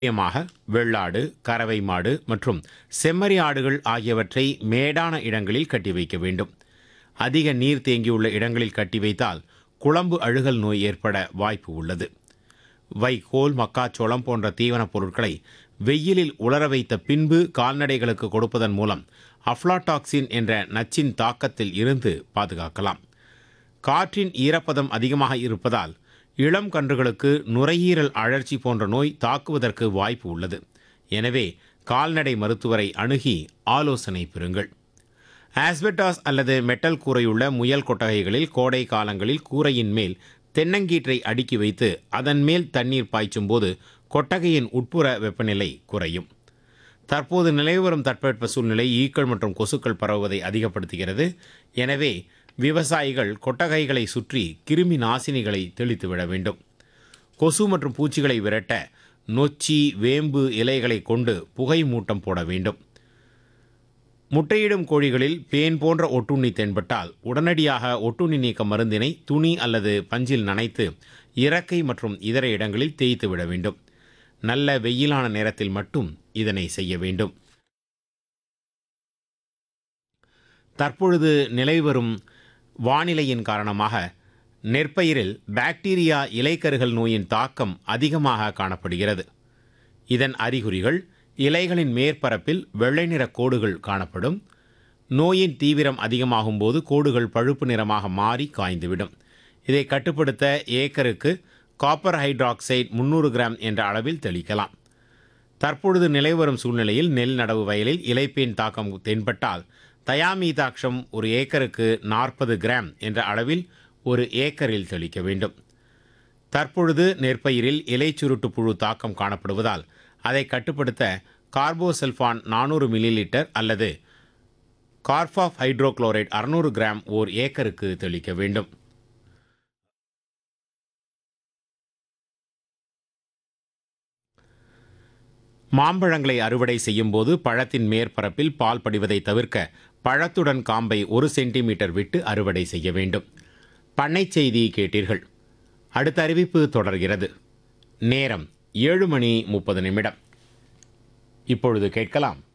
முக்கியமாக வெள்ளாடு கறவை மாடு மற்றும் செம்மறி ஆடுகள் ஆகியவற்றை மேடான இடங்களில் கட்டி வைக்க வேண்டும் அதிக நீர் தேங்கியுள்ள இடங்களில் கட்டி வைத்தால் குழம்பு அழுகல் நோய் ஏற்பட வாய்ப்பு உள்ளது வைக்கோல் மக்காச்சோளம் போன்ற தீவனப் பொருட்களை வெயிலில் உலர வைத்த பின்பு கால்நடைகளுக்கு கொடுப்பதன் மூலம் அஃப்லாடாக்சின் என்ற நச்சின் தாக்கத்தில் இருந்து பாதுகாக்கலாம் காற்றின் ஈரப்பதம் அதிகமாக இருப்பதால் இளம் கன்றுகளுக்கு நுரையீரல் அழற்சி போன்ற நோய் தாக்குவதற்கு வாய்ப்பு உள்ளது எனவே கால்நடை மருத்துவரை அணுகி ஆலோசனை பெறுங்கள் ஆஸ்பெட்டாஸ் அல்லது மெட்டல் கூரையுள்ள முயல் கொட்டகைகளில் கோடை காலங்களில் கூரையின் மேல் தென்னங்கீற்றை அடுக்கி வைத்து அதன் மேல் தண்ணீர் பாய்ச்சும் போது கொட்டகையின் உட்புற வெப்பநிலை குறையும் தற்போது நிலவிவரும் தட்பவெட்ப சூழ்நிலை ஈக்கள் மற்றும் கொசுக்கள் பரவுவதை அதிகப்படுத்துகிறது எனவே விவசாயிகள் கொட்டகைகளை சுற்றி கிருமி நாசினிகளை தெளித்து விட வேண்டும் கொசு மற்றும் பூச்சிகளை விரட்ட நொச்சி வேம்பு இலைகளை கொண்டு புகை மூட்டம் போட வேண்டும் முட்டையிடும் கோழிகளில் பேன் போன்ற ஒட்டுண்ணி தென்பட்டால் உடனடியாக ஒட்டுண்ணி நீக்க மருந்தினை துணி அல்லது பஞ்சில் நனைத்து இறக்கை மற்றும் இதர இடங்களில் தேய்த்து விட வேண்டும் நல்ல வெயிலான நேரத்தில் மட்டும் இதனை செய்ய வேண்டும் தற்பொழுது நிலவி வரும் வானிலையின் காரணமாக நெற்பயிரில் பாக்டீரியா இலைக்கருகல் நோயின் தாக்கம் அதிகமாக காணப்படுகிறது இதன் அறிகுறிகள் இலைகளின் மேற்பரப்பில் வெள்ளை நிற கோடுகள் காணப்படும் நோயின் தீவிரம் அதிகமாகும் போது கோடுகள் பழுப்பு நிறமாக மாறி காய்ந்துவிடும் இதை கட்டுப்படுத்த ஏக்கருக்கு காப்பர் ஹைட்ராக்சைடு முந்நூறு கிராம் என்ற அளவில் தெளிக்கலாம் தற்பொழுது நிலை வரும் சூழ்நிலையில் நெல் நடவு வயலில் இலைப்பேன் தாக்கம் தென்பட்டால் தயாமீதாக்ஷம் ஒரு ஏக்கருக்கு நாற்பது கிராம் என்ற அளவில் ஒரு ஏக்கரில் தெளிக்க வேண்டும் தற்பொழுது நெற்பயிரில் இலை சுருட்டு புழு தாக்கம் காணப்படுவதால் அதை கட்டுப்படுத்த கார்போசல்ஃபான் நானூறு மில்லி லிட்டர் அல்லது கார்பாஃப் ஹைட்ரோகுளோரைட் அறுநூறு கிராம் ஓர் ஏக்கருக்கு தெளிக்க வேண்டும் மாம்பழங்களை அறுவடை செய்யும் போது பழத்தின் மேற்பரப்பில் பால் படிவதை தவிர்க்க பழத்துடன் காம்பை ஒரு சென்டிமீட்டர் விட்டு அறுவடை செய்ய வேண்டும் பண்ணை செய்தி கேட்டீர்கள் அடுத்த அறிவிப்பு தொடர்கிறது நேரம் ஏழு மணி முப்பது நிமிடம் இப்பொழுது கேட்கலாம்